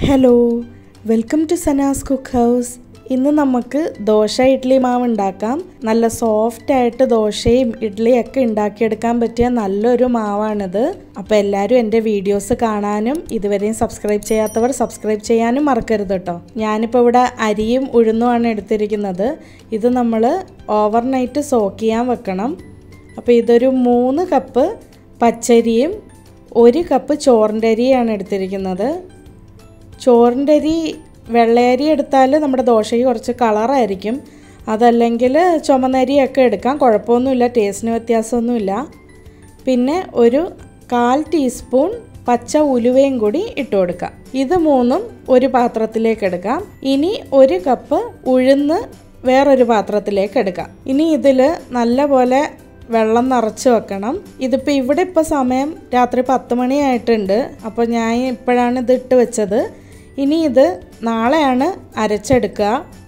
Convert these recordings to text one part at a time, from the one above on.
hello welcome to Sana's cook house ഇന്ന് നമുക്ക് ദോശ ഇഡ്ഡലി മാവ് ഉണ്ടാക്കാം നല്ല സോഫ്റ്റ് ആയിട്ട് ദോശയും ഇഡ്ഡലിയും ഒക്കെ ഉണ്ടാക്കിയെടുക്കാൻ പറ്റിയ നല്ലൊരു മാവാണിത് അപ്പോൾ എല്ലാവരും എൻ്റെ വീഡിയോസ് കാണാനും ഇതുവരെയും സബ്സ്ക്രൈബ് ചെയ്യാത്തവർ സബ്സ്ക്രൈബ് ചെയ്യാനും മറക്കരുത് കേട്ടോ ഞാനിപ്പോൾ ഇവിടെ അരിയും ഉഴുന്നുമാണ് എടുത്തിരിക്കുന്നത് ഇത് നമ്മൾ ഓവർനൈറ്റ് സോക്ക് ചെയ്യാൻ വെക്കണം അപ്പോൾ ഇതൊരു മൂന്ന് കപ്പ് പച്ചരിയും ഒരു കപ്പ് ചോറിൻ്റെ അരിയാണ് എടുത്തിരിക്കുന്നത് ചോറിൻ്റെ അരി വെള്ളയരി എടുത്താൽ നമ്മുടെ ദോശയ്ക്ക് കുറച്ച് കളറായിരിക്കും അതല്ലെങ്കിൽ ചുമന്നരിയൊക്കെ എടുക്കാം കുഴപ്പമൊന്നുമില്ല ടേസ്റ്റിന് വ്യത്യാസമൊന്നുമില്ല പിന്നെ ഒരു കാൽ ടീസ്പൂൺ പച്ച ഉലുവയും കൂടി ഇട്ട് കൊടുക്കാം ഇത് മൂന്നും ഒരു പാത്രത്തിലേക്ക് എടുക്കാം ഇനി ഒരു കപ്പ് ഉഴുന്ന് വേറൊരു പാത്രത്തിലേക്ക് എടുക്കാം ഇനി ഇതിൽ നല്ലപോലെ വെള്ളം നിറച്ച് വെക്കണം ഇതിപ്പോൾ ഇവിടെ ഇപ്പോൾ സമയം രാത്രി പത്ത് മണിയായിട്ടുണ്ട് അപ്പോൾ ഞാൻ ഇപ്പോഴാണ് ഇത് ഇട്ട് വെച്ചത് ഇനി ഇത് നാളെയാണ് അരച്ചെടുക്കുക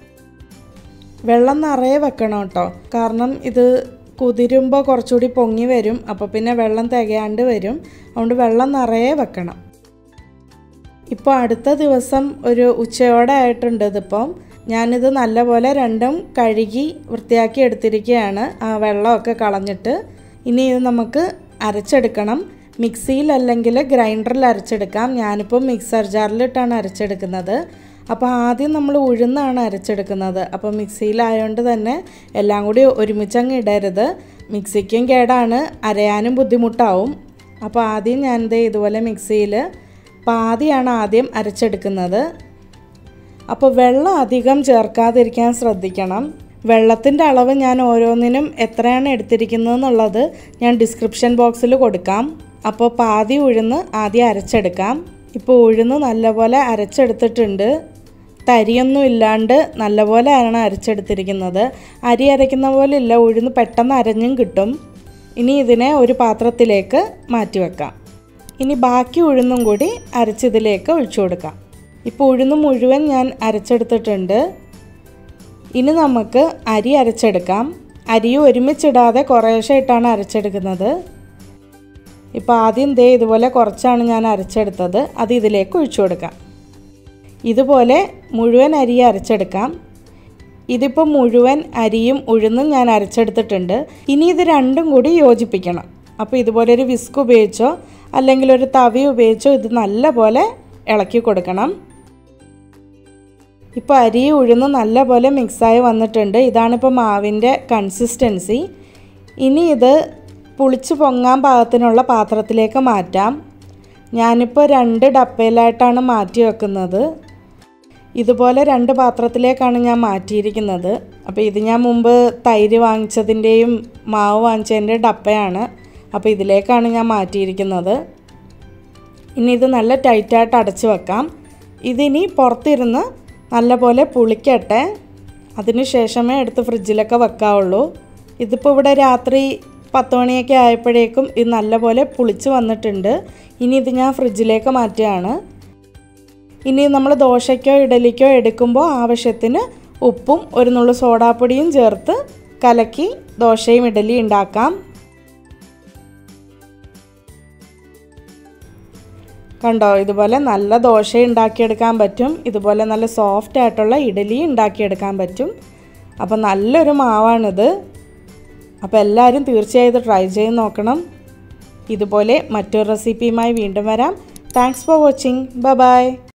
വെള്ളം നിറയെ വെക്കണം കേട്ടോ കാരണം ഇത് കുതിരുമ്പോൾ കുറച്ചുകൂടി പൊങ്ങി വരും അപ്പോൾ പിന്നെ വെള്ളം തികയാണ്ട് വരും അതുകൊണ്ട് വെള്ളം നിറയെ വെക്കണം ഇപ്പോൾ അടുത്ത ദിവസം ഒരു ഉച്ചയോടെ ആയിട്ടുണ്ട് ഇതിപ്പം ഞാനിത് നല്ലപോലെ രണ്ടും കഴുകി വൃത്തിയാക്കി എടുത്തിരിക്കുകയാണ് ആ വെള്ളമൊക്കെ കളഞ്ഞിട്ട് ഇനി ഇത് നമുക്ക് അരച്ചെടുക്കണം മിക്സിയിൽ അല്ലെങ്കിൽ ഗ്രൈൻഡറിൽ അരച്ചെടുക്കാം ഞാനിപ്പോൾ മിക്സർ ജാറിലിട്ടാണ് അരച്ചെടുക്കുന്നത് അപ്പോൾ ആദ്യം നമ്മൾ ഉഴുന്നാണ് അരച്ചെടുക്കുന്നത് അപ്പോൾ മിക്സിയിലായതുകൊണ്ട് തന്നെ എല്ലാം കൂടി ഒരുമിച്ചങ്ങ് ഇടരുത് മിക്സിക്കും കേടാണ് അരയാനും ബുദ്ധിമുട്ടാവും അപ്പോൾ ആദ്യം ഞാൻ ദേ ഇതുപോലെ മിക്സിയിൽ പാതിയാണ് ആദ്യം അരച്ചെടുക്കുന്നത് അപ്പോൾ വെള്ളം അധികം ചേർക്കാതിരിക്കാൻ ശ്രദ്ധിക്കണം വെള്ളത്തിൻ്റെ അളവ് ഞാൻ ഓരോന്നിനും എത്രയാണ് എടുത്തിരിക്കുന്നത് എന്നുള്ളത് ഞാൻ ഡിസ്ക്രിപ്ഷൻ ബോക്സിൽ കൊടുക്കാം അപ്പോൾ പാതി ഉഴുന്ന് ആദ്യം അരച്ചെടുക്കാം ഇപ്പോൾ ഉഴുന്ന് നല്ലപോലെ അരച്ചെടുത്തിട്ടുണ്ട് തരിയൊന്നും ഇല്ലാണ്ട് നല്ലപോലെയാണ് അരച്ചെടുത്തിരിക്കുന്നത് അരി അരയ്ക്കുന്ന പോലെ ഇല്ല ഉഴുന്ന് പെട്ടെന്ന് അരഞ്ഞും കിട്ടും ഇനി ഇതിനെ ഒരു പാത്രത്തിലേക്ക് മാറ്റി വെക്കാം ഇനി ബാക്കി ഉഴുന്നും കൂടി അരച്ചതിലേക്ക് ഒഴിച്ചു കൊടുക്കാം ഇപ്പോൾ ഉഴുന്ന് മുഴുവൻ ഞാൻ അരച്ചെടുത്തിട്ടുണ്ട് ഇനി നമുക്ക് അരി അരച്ചെടുക്കാം അരി ഒരുമിച്ചിടാതെ കുറേശ്ശെ ഇട്ടാണ് അരച്ചെടുക്കുന്നത് ഇപ്പോൾ ആദ്യം ദേ ഇതുപോലെ കുറച്ചാണ് ഞാൻ അരച്ചെടുത്തത് അത് ഇതിലേക്ക് ഒഴിച്ചു കൊടുക്കാം ഇതുപോലെ മുഴുവൻ അരി അരച്ചെടുക്കാം ഇതിപ്പോൾ മുഴുവൻ അരിയും ഉഴുന്നും ഞാൻ അരച്ചെടുത്തിട്ടുണ്ട് ഇനി ഇത് രണ്ടും കൂടി യോജിപ്പിക്കണം അപ്പോൾ ഇതുപോലെ ഒരു വിസ്ക് ഉപയോഗിച്ചോ അല്ലെങ്കിൽ ഒരു തവി ഉപയോഗിച്ചോ ഇത് നല്ലപോലെ ഇളക്കി കൊടുക്കണം ഇപ്പോൾ അരി ഉഴുന്ന് നല്ലപോലെ മിക്സായി വന്നിട്ടുണ്ട് ഇതാണിപ്പോൾ മാവിൻ്റെ കൺസിസ്റ്റൻസി ഇനി ഇത് പുളിച്ച് പൊങ്ങാൻ പാകത്തിനുള്ള പാത്രത്തിലേക്ക് മാറ്റാം ഞാനിപ്പോൾ രണ്ട് ഡപ്പയിലായിട്ടാണ് മാറ്റി വെക്കുന്നത് ഇതുപോലെ രണ്ട് പാത്രത്തിലേക്കാണ് ഞാൻ മാറ്റിയിരിക്കുന്നത് അപ്പോൾ ഇത് ഞാൻ മുമ്പ് തൈര് വാങ്ങിച്ചതിൻ്റെയും മാവ് വാങ്ങിച്ചതിൻ്റെ ഡപ്പയാണ് അപ്പോൾ ഇതിലേക്കാണ് ഞാൻ മാറ്റിയിരിക്കുന്നത് ഇനി ഇത് നല്ല ടൈറ്റായിട്ട് അടച്ച് വെക്കാം ഇതിനി പുറത്തിരുന്ന് നല്ലപോലെ പുളിക്കട്ടെ അതിന് ശേഷമേ എടുത്ത് ഫ്രിഡ്ജിലൊക്കെ വെക്കാവുള്ളൂ ഇതിപ്പോൾ ഇവിടെ രാത്രി പത്ത് മണിയൊക്കെ ആയപ്പോഴേക്കും ഇത് നല്ലപോലെ പുളിച്ച് വന്നിട്ടുണ്ട് ഇനി ഇത് ഞാൻ ഫ്രിഡ്ജിലേക്ക് മാറ്റുകയാണ് ഇനി നമ്മൾ ദോശയ്ക്കോ ഇഡലിക്കോ എടുക്കുമ്പോൾ ആവശ്യത്തിന് ഉപ്പും ഒരു നുള്ളു സോഡാപ്പൊടിയും ചേർത്ത് കലക്കി ദോശയും ഇഡലിയും ഉണ്ടാക്കാം കണ്ടോ ഇതുപോലെ നല്ല ദോശ ഉണ്ടാക്കിയെടുക്കാൻ പറ്റും ഇതുപോലെ നല്ല സോഫ്റ്റ് ആയിട്ടുള്ള ഇഡലി ഉണ്ടാക്കിയെടുക്കാൻ പറ്റും അപ്പോൾ നല്ലൊരു മാവാണിത് അപ്പോൾ എല്ലാവരും തീർച്ചയായും ഇത് ട്രൈ ചെയ്ത് നോക്കണം ഇതുപോലെ മറ്റൊരു റെസിപ്പിയുമായി വീണ്ടും വരാം thanks for watching bye by